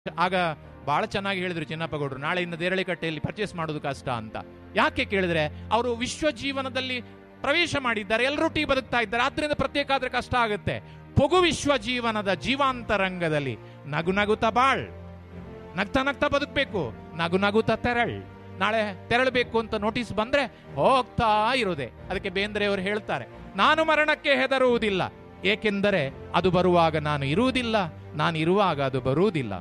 ಆಗ ಬಹಳ ಚೆನ್ನಾಗಿ ಹೇಳಿದ್ರು ಚಿನ್ನಪ್ಪ ಗೌಡ್ರು ನಾಳೆಯಿಂದ ದೇರಳಿಕಟ್ಟೆಯಲ್ಲಿ ಪರ್ಚೇಸ್ ಮಾಡೋದು ಕಷ್ಟ ಅಂತ ಯಾಕೆ ಕೇಳಿದ್ರೆ ಅವರು ವಿಶ್ವ ಜೀವನದಲ್ಲಿ ಪ್ರವೇಶ ಮಾಡಿದ್ದಾರೆ ಎಲ್ಲರೂ ಟೀ ಬದುಕ್ತಾ ಇದ್ದಾರೆ ಆದ್ರಿಂದ ಪ್ರತ್ಯೇಕ ಆದ್ರೆ ಕಷ್ಟ ಆಗುತ್ತೆ ಪೊಗು ವಿಶ್ವ ಜೀವನದ ಜೀವಾಂತರಂಗದಲ್ಲಿ ನಗು ನಗುತ್ತಾ ಬಾಳ್ ನಗ್ತಾ ನಗ್ತಾ ಬದುಕಬೇಕು ನಗು ನಗುತ್ತಾ ತೆರಳ್ ನಾಳೆ ತೆರಳಬೇಕು ಅಂತ ನೋಟಿಸ್ ಬಂದ್ರೆ ಹೋಗ್ತಾ ಇರೋದೆ ಅದಕ್ಕೆ ಬೇಂದ್ರೆ ಅವರು ಹೇಳ್ತಾರೆ ನಾನು ಮರಣಕ್ಕೆ ಹೆದರುವುದಿಲ್ಲ ಏಕೆಂದರೆ ಅದು ಬರುವಾಗ ನಾನು ಇರುವುದಿಲ್ಲ ನಾನು ಇರುವಾಗ ಅದು ಬರುವುದಿಲ್ಲ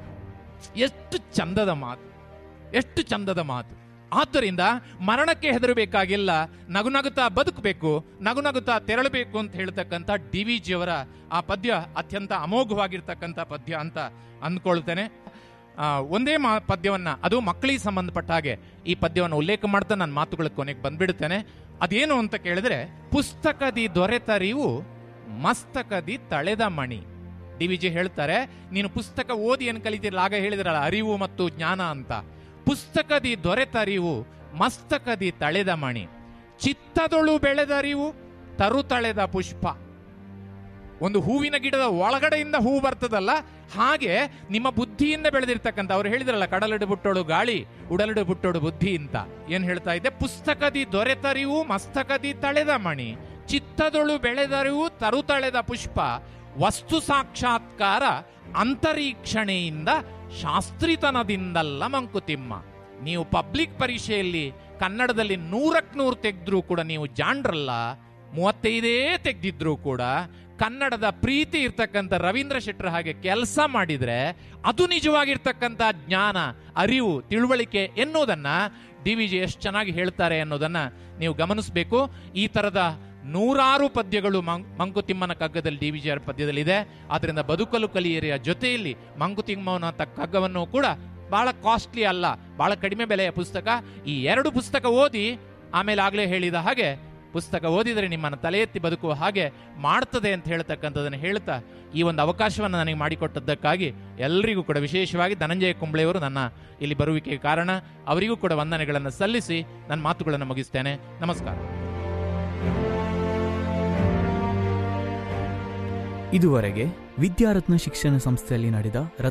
ಎಷ್ಟು ಚಂದದ ಮಾತು ಎಷ್ಟು ಚಂದದ ಮಾತು ಆದ್ದರಿಂದ ಮರಣಕ್ಕೆ ಹೆದರಬೇಕಾಗಿಲ್ಲ ನಗು ನಗುತ್ತಾ ಬದುಕಬೇಕು ನಗು ನಗುತ್ತಾ ತೆರಳಬೇಕು ಅಂತ ಹೇಳ್ತಕ್ಕಂಥ ಡಿ ವಿ ಜಿಯವರ ಆ ಪದ್ಯ ಅತ್ಯಂತ ಅಮೋಘವಾಗಿರ್ತಕ್ಕಂಥ ಪದ್ಯ ಅಂತ ಅಂದ್ಕೊಳ್ತೇನೆ ಆ, ಒಂದೇ ಮಾ ಪದ್ಯವನ್ನ ಅದು ಮಕ್ಕಳಿಗೆ ಸಂಬಂಧಪಟ್ಟ ಹಾಗೆ ಈ ಪದ್ಯವನ್ನು ಉಲ್ಲೇಖ ಮಾಡ್ತಾ ನನ್ನ ಮಾತುಗಳ ಕೊನೆಗೆ ಬಂದ್ಬಿಡುತ್ತೇನೆ ಅದೇನು ಅಂತ ಕೇಳಿದ್ರೆ ಪುಸ್ತಕದಿ ದೊರೆತರಿವು ಮಸ್ತಕದಿ ತಳೆದ ಮಣಿ ಡಿ ವಿ ಜಿ ಹೇಳ್ತಾರೆ ನೀನು ಪುಸ್ತಕ ಓದಿ ಏನು ಕಲಿತಿರಲ್ಲ ಆಗ ಹೇಳಿದ್ರಲ್ಲ ಅರಿವು ಮತ್ತು ಜ್ಞಾನ ಅಂತ ಪುಸ್ತಕದಿ ದೊರೆತರಿವು ಮಸ್ತಕದಿ ತಳೆದ ಮಣಿ ಚಿತ್ತದೊಳು ಬೆಳೆದರಿವು ತರು ತಳೆದ ಪುಷ್ಪ ಒಂದು ಹೂವಿನ ಗಿಡದ ಒಳಗಡೆಯಿಂದ ಹೂ ಬರ್ತದಲ್ಲ ಹಾಗೆ ನಿಮ್ಮ ಬುದ್ಧಿಯಿಂದ ಬೆಳೆದಿರ್ತಕ್ಕಂಥ ಅವ್ರು ಹೇಳಿದ್ರಲ್ಲ ಕಡಲಿಡು ಬುಟ್ಟೋಳು ಗಾಳಿ ಉಡಲಿಡು ಬುಟ್ಟೋಳು ಬುದ್ಧಿ ಅಂತ ಏನ್ ಹೇಳ್ತಾ ಇದ್ದೆ ಪುಸ್ತಕದಿ ದೊರೆತರಿವು ಮಸ್ತಕದಿ ತಳೆದ ಮಣಿ ಚಿತ್ತದೊಳು ಬೆಳೆದರಿವು ತರು ತಳೆದ ಪುಷ್ಪ ವಸ್ತು ಸಾಕ್ಷಾತ್ಕಾರ ಅಂತರೀಕ್ಷಣೆಯಿಂದ ಶಾಸ್ತ್ರಿತನದಿಂದಲ್ಲ ಮಂಕುತಿಮ್ಮ ನೀವು ಪಬ್ಲಿಕ್ ಪರೀಕ್ಷೆಯಲ್ಲಿ ಕನ್ನಡದಲ್ಲಿ ನೂರಕ್ ನೂರು ತೆಗೆದ್ರೂ ಕೂಡ ನೀವು ಜಾಣ್ರಲ್ಲ ಮೂವತ್ತೈದೇ ತೆಗೆದಿದ್ರು ಕೂಡ ಕನ್ನಡದ ಪ್ರೀತಿ ಇರ್ತಕ್ಕಂಥ ರವೀಂದ್ರ ಶೆಟ್ಟರ್ ಹಾಗೆ ಕೆಲಸ ಮಾಡಿದ್ರೆ ಅದು ನಿಜವಾಗಿರ್ತಕ್ಕಂಥ ಜ್ಞಾನ ಅರಿವು ತಿಳುವಳಿಕೆ ಎನ್ನುವುದನ್ನ ಡಿ ವಿ ಜಿ ಎಷ್ಟು ಚೆನ್ನಾಗಿ ಹೇಳ್ತಾರೆ ಅನ್ನೋದನ್ನ ನೀವು ಗಮನಿಸಬೇಕು ಈ ತರದ ನೂರಾರು ಪದ್ಯಗಳು ಮಂ- ಮಂಕುತಿಮ್ಮನ ಕಗ್ಗದಲ್ಲಿ ಡಿ ವಿ ಜಿ ಆರ್ ಪದ್ಯದಲ್ಲಿದೆ ಆದ್ರಿಂದ ಬದುಕಲು ಕಲಿಯರಿಯ ಜೊತೆಯಲ್ಲಿ ಮಂಕುತಿಮ್ಮನ ತ ಕಗ್ಗವನ್ನು ಕೂಡ ಬಹಳ ಕಾಸ್ಟ್ಲಿ ಅಲ್ಲ ಬಹಳ ಕಡಿಮೆ ಬೆಲೆಯ ಪುಸ್ತಕ ಈ ಎರಡು ಪುಸ್ತಕ ಓದಿ ಆಮೇಲೆ ಆಗ್ಲೇ ಹೇಳಿದ ಹಾಗೆ ಪುಸ್ತಕ ಓದಿದರೆ ನಿಮ್ಮನ್ನು ತಲೆ ಎತ್ತಿ ಬದುಕುವ ಹಾಗೆ ಮಾಡ್ತದೆ ಅಂತ ಹೇಳ್ತಕ್ಕಂಥದ್ದನ್ನು ಹೇಳ್ತಾ ಈ ಒಂದು ಅವಕಾಶವನ್ನು ನನಗೆ ಮಾಡಿಕೊಟ್ಟದ್ದಕ್ಕಾಗಿ ಎಲ್ಲರಿಗೂ ಕೂಡ ವಿಶೇಷವಾಗಿ ಧನಂಜಯ ಕುಂಬ್ಳೆಯವರು ನನ್ನ ಇಲ್ಲಿ ಬರುವಿಕೆಗೆ ಕಾರಣ ಅವರಿಗೂ ಕೂಡ ವಂದನೆಗಳನ್ನು ಸಲ್ಲಿಸಿ ನನ್ನ ಮಾತುಗಳನ್ನು ಮುಗಿಸ್ತೇನೆ ನಮಸ್ಕಾರ ಇದುವರೆಗೆ ವಿದ್ಯಾರತ್ನ ಶಿಕ್ಷಣ ಸಂಸ್ಥೆಯಲ್ಲಿ ನಡೆದ